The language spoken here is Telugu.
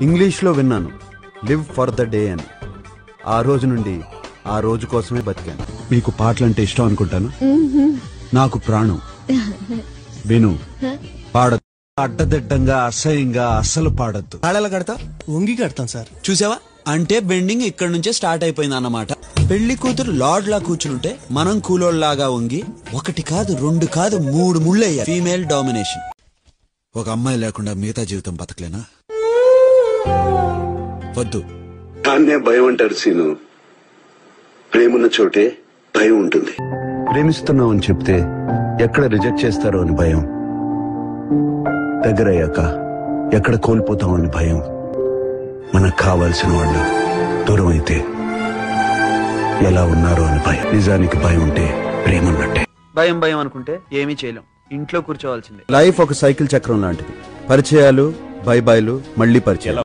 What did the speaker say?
ఇంగ్లీష్లో విన్నాను లివ్ ఫర్ ద డే అని ఆ రోజు నుండి ఆ రోజు కోసమే బతికాను మీకు పాటలంటే ఇష్టం అనుకుంటాను నాకు ప్రాణం విను పాడ అడ్డదిడ్డంగా అసహ్యంగా అస్సలు పాడద్దు తాళాలు కడతా వంగి కడతాం సార్ చూసావా అంటే బెండింగ్ ఇక్కడ నుంచే స్టార్ట్ అయిపోయింది అన్నమాట పెళ్లి కూతురు లార్డ్ లా కూర్చుంటే మనం కూలోళ్ళలాగా వంగి ఒకటి కాదు రెండు కాదు మూడు ముళ్ళయ్యా ఫీమేల్ డామినేషన్ ఒక అమ్మాయి లేకుండా మిగతా జీవితం బతకలేనా వద్దు దాన్నే భయం అంటారు సీను ప్రేమున్న చోటే భయం ఉంటుంది ప్రేమిస్తున్నావు అని చెప్తే ఎక్కడ రిజెక్ట్ చేస్తారో అని భయం దగ్గరయ్యాక ఎక్కడ కోల్పోతామో అని భయం మనకు కావాల్సిన వాళ్ళు దూరం అయితే ఎలా ఉన్నారో అని భయం నిజానికి భయం ఉంటే ప్రేమన్నట్టే భయం భయం అనుకుంటే ఏమీ చేయలేం ఇంట్లో కూర్చోవాల్సిందే లైఫ్ ఒక సైకిల్ చక్రం లాంటిది పరిచయాలు బై బాయ్లు మళ్ళీ పరిచయాలు